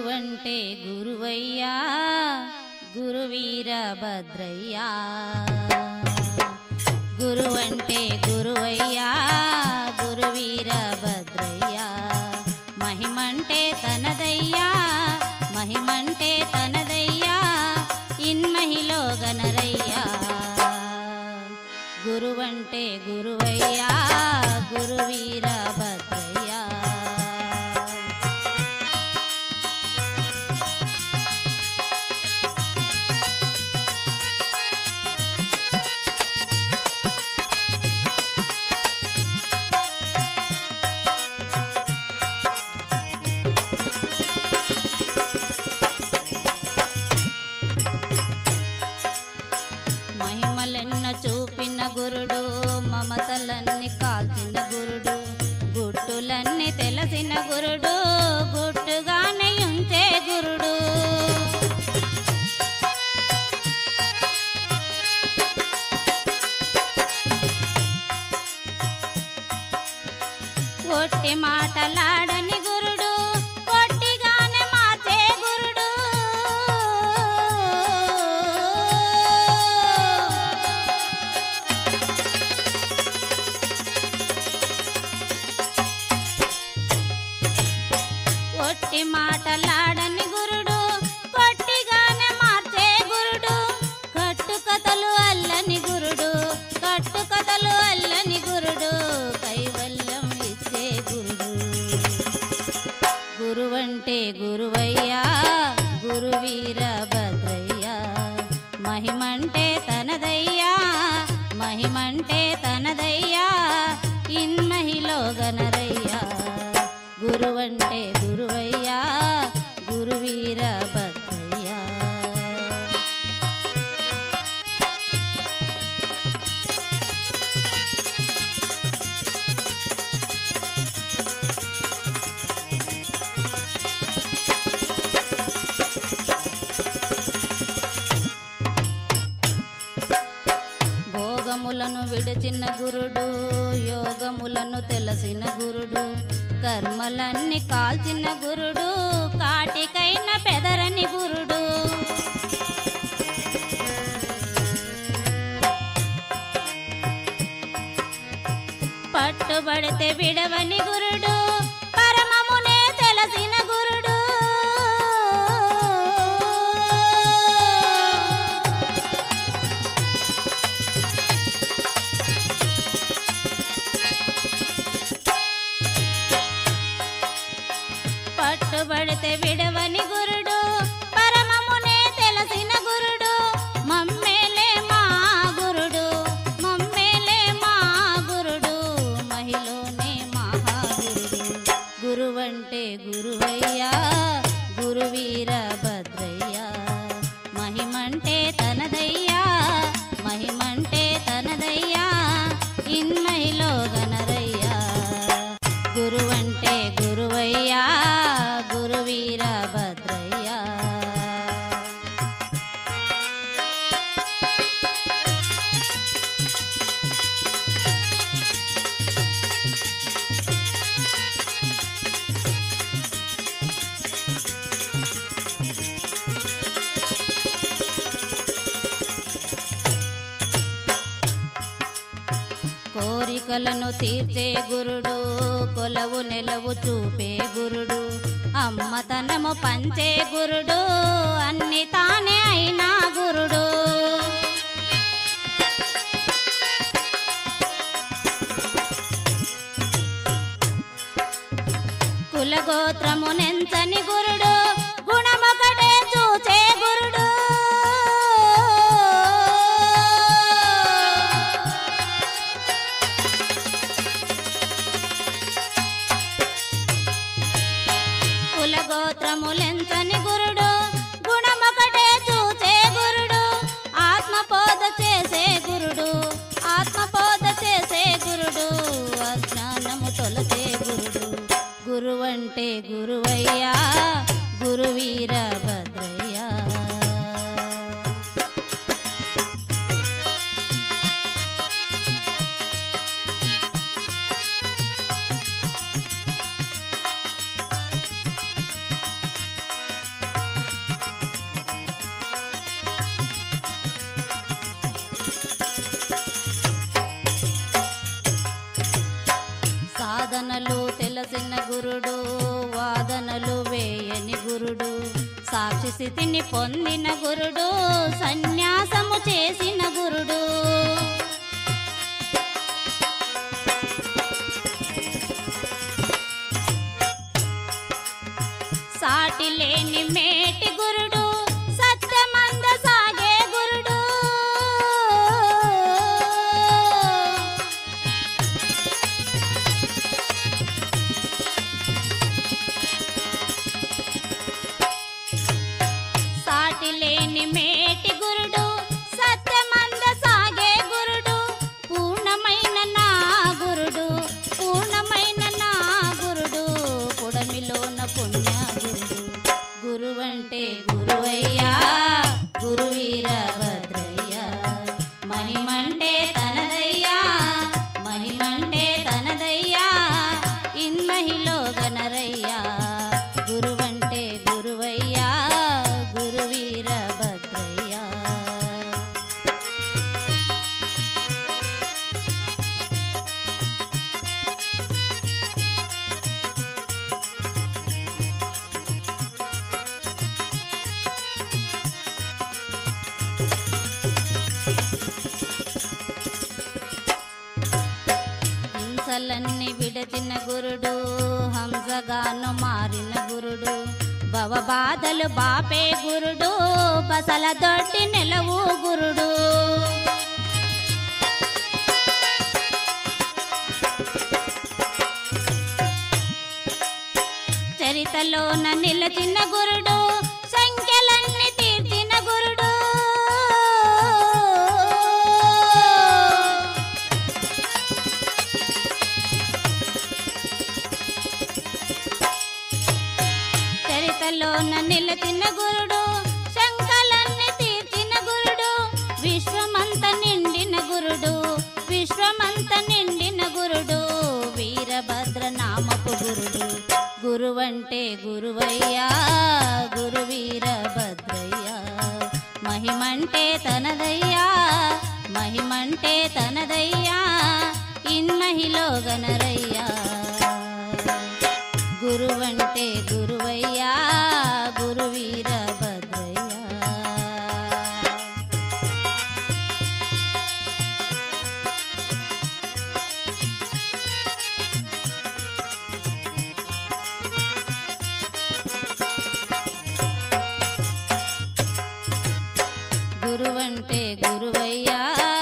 గురువంటే గురువయ్యా గురువీర భద్రయ్యా గురువంటే గురువయ్యా గురువీర భద్రయ్యా మహిమంటే తనదయ్యా మహిమంటే తనదయ్యా ఇన్మహిలో గనరయ్యా గురువంటే గురువయ్యా గురువీర భద్రయ్యా మహిమలెన్న చూపిన గురుడు మమతలన్నీ కాల్చిన గురుడు గుట్టులన్నీ తెలిసిన గురుడు గుట్టుగానే ఉంచే గురుడు ఒట్టి మాటలాడని గురుడు ఒట్టిగానే మార్చే గురుడు ఒట్టి మాటలాడని గురుడు కొట్టిగానే మార్చే గురుడు కట్టు కథలు అల్లని గురుడు కట్టు కథలు అల్లని గురుడు కైవల్యం ఇచ్చే గురుడు గురువంటే గురువయ్యా గురువీర భద్రయ్యా మహిమంటే తనదయ్యా మహిమంటే తనదయ్యా ఇన్మహిలో గనరయ్యా గురువంటే గురువయ్యా గురువీర భద్రయ్యా భోగములను విడిచిన గురుడు యోగములను తెలిసిన గురుడు కర్మలన్నీ కాల్చిన గురుడు కాటికైన పెదరని గురుడు పట్టుబడితే విడవని గురుడు పరమమునే తెలిసిన గురుడు పట్టుబడితే విడవని గురుడు పరమమునే తెలిసిన గురుడు మమ్మేలే మా గురుడు మమ్మేలే మా గురుడు మహిలోనే మహాగురుడు గురువంటే గురువయ్యా గురువీర భద్రయ్యా మహిమంటే తనదయ్యా మహిమంటే తనదయ్యా ఇన్మహిలో గనరయ్యా గురువంటే గురువయ్యా గురువీర భద్రయ్యా కోరికలను తీర్చే గురుడు కొలవు నెలవు చూపే గురుడు అమ్మతనము పంచే గురుడు అన్ని తానే అయినా గురుడు కులగోత్రమునెంచని గురుడు గుణమొకటే చూచే గురుడు కులగోత్రములెంచని గురుడు గుణమొకటే చూచే గురుడు ఆత్మపోద చేసే గురుడు ఆత్మపోద చేసే గురుడు అజ్ఞానము తొలసే గురుడు గురువంటే గురువయ్యా గురువీర భద్రయ్యా సాధు స్థితిని పొందిన గురుడు సన్యాసము చేసిన గురుడు సాటి లేని మేటి గురుడు సత్యమంద సాగే గురుడు సాటి లేని మేటి గురుడు సత్యమంద సాగే గురుడు పూర్ణమైన నా గురుడు పూర్ణమైన నా గురుడు పుడమిలోన పుణ్య గురుడు గురువంటే గురువయ్యా గురువీర భద్రయ్య మహిమంటే తనదయ్యా మహిమంటే తనదయ్యా ఇన్మహిలో గనరయ్యా గురువంటే గురువయ్యా గురువీర భద్రయ్యా హింసలన్నీ విడచిన గురుడు హంసగాను మారిన గురుడు భవ బాధలు బాపే గురుడు బసల దొడ్డి నిలవు గురుడు చరితలోన నిలచిన గురుడు సంఖ్యలన్నీ తీర్చిన గురుడు చరితలోన నిలచిన గురుడు శంకలన్నీ తీర్చిన గురుడు విశ్వమంత నిండిన గురుడు విశ్వమంత నిండిన గురుడు వీరభద్ర నామపు గురుడు గురువంటే గురువయ్యా గురు వీరభద్రయ్యా మహిమంటే తనదయ్యా మహిమంటే తనదయ్యా ఇన్మహిలో గనరయ్యా గురువంటే గురువయ్యా గురు వీరభద్రయ్యా గురువంటే గురువయ్యా